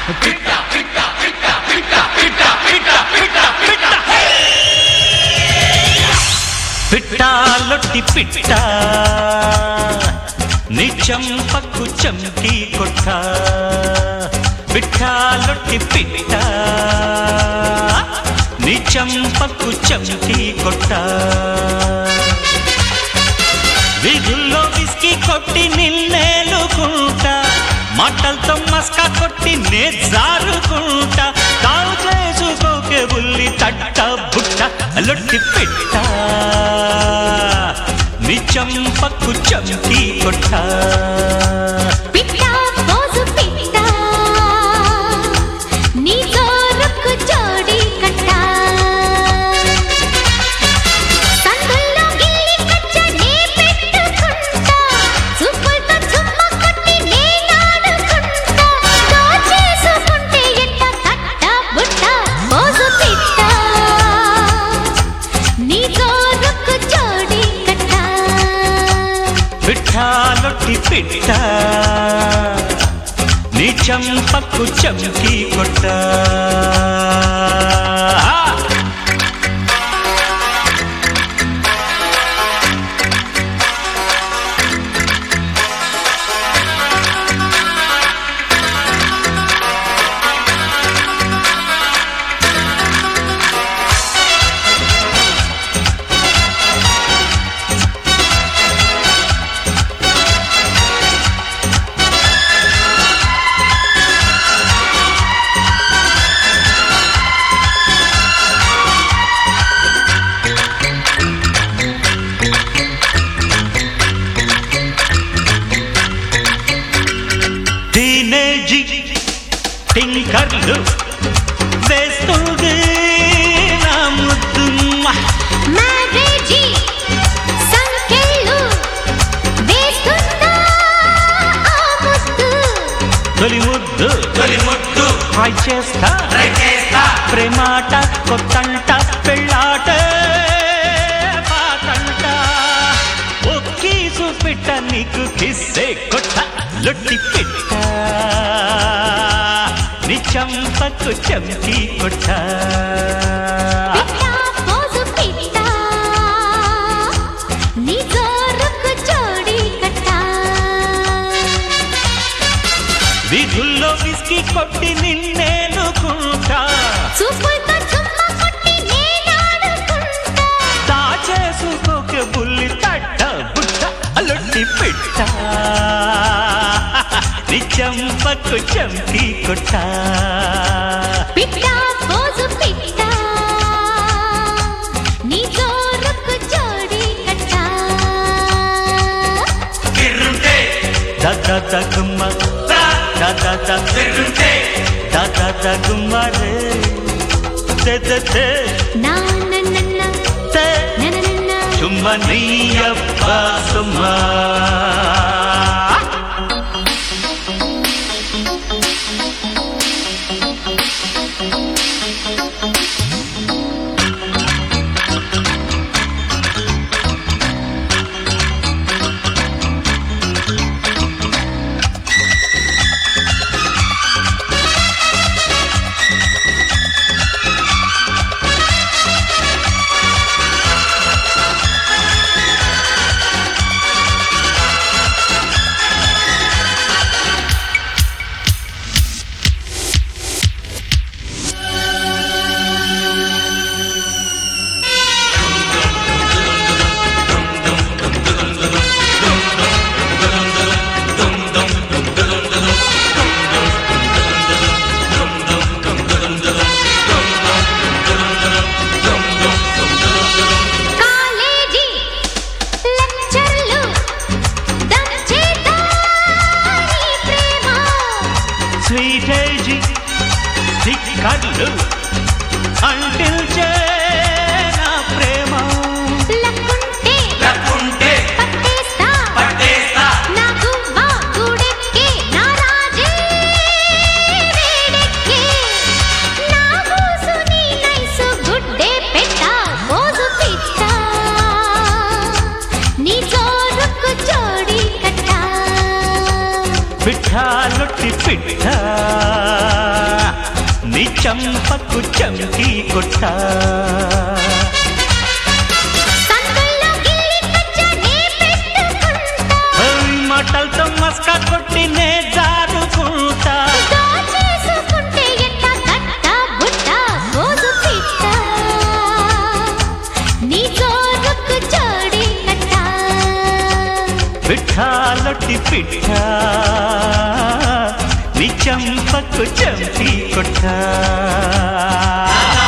పిట్టాలొట్టి పిట్ట నిజం పక్కు చంకి కొట్ట పిట్టాలొట్టి పిట్ట నిజం పక్కు చంకి కొట్ట వీధుల్లో విస్కీ కొట్టి నిన్నేలుకుంటా మాటలతో మస్కా కొట్టి నే జారుకుంటా తావు చేసుకోకే బుల్లి తట్ట బుట్ట లొట్టి పెట్ట నిజం పక్కు చంకి కొట్ట పిట్ట పోజు పిట్ట నీ జోరుకు జోడి కట్ట సందుల్లో గిల్లి కచ్చ నే పెట్టుకుంటా చూపులతో చుమ్మ కొట్టి నే నాడుకుంటా దోచేసుకుంటే ఎట్ట కట్ట బుట్ట పోజు పిట్ట నీ జోరుకు జోడి కట్ట పిట్టాలొట్టి పిట్ట నిజం పక్కు చంకి కొట్ట టీనేజీ టింకర్లు వేస్తుంది నా ముద్దు మ్యారేజీ సంకెళ్ళు వేస్తుందా ఆ ముద్దు తొలి ముద్దు తొలి ముద్దు హాయ్ చేస్తా ప్రేమాట కొత్తంట పెళ్ళాట పాతంట ఒక్కి చూపిట్ట నీకు కిస్సే కొట్ట లొట్టి పిట్ట నీ చంపకు చంకి కొట్ట పిట్ట పోజు పిట్ట నీ జోరుకు జోడి కట్ట వీధుల్లో విస్కీ కొట్టి నిన్నేనుకుంటా చూపులతో చుమ్మ కొట్టి నే నాడుకుంటా దాచేసుకోకే బుల్లి తట్ట బుట్ట అలొట్టి పిట్ట నిత్యం పక్కు చంకి కొట్ట పిట్ట పోజు పిట్ట నీ జోరుకు జోడి కట్ట దద దగుమ్మ దద దద దగుమ్మ రే తే తే తే నా నన్న తే నన్న చుమ్మ నీయప్ప సుమ్మ కాలేజీ లెక్చర్లు దంచేదా నీ ప్రేమ స్వీటేజీ సిక్కర్లు అంటిల్చే నా ప్రేమ లక్కుంటే లక్కుంటే పట్టేస్తా పట్టేస్తా నా గువ్వ గుడెక్కే నా రాజే వేడెక్కే నా బూసు నీ నైసు గుడ్డే పెట్ట మోజు పిట్ట నీ జోరుకు జోడి కట్ట పిఠాలొట్టి పిట్ట నీ చంపకు చంకి కొట్ట సందుల్లో గిల్లి కచ్చనే పెట్టుకుంటా ఓయ్ మాటలతో మస్కా కొట్టి నే జారుకుంటా దాచేసుకుంటే ఎట్ట కట్ట బుట్ట మోజు పిట్ట నీ జోరుకు జోడి కట్ట పిఠాలొట్టి పిఠ నీ చంపకు చంపి కొట్ట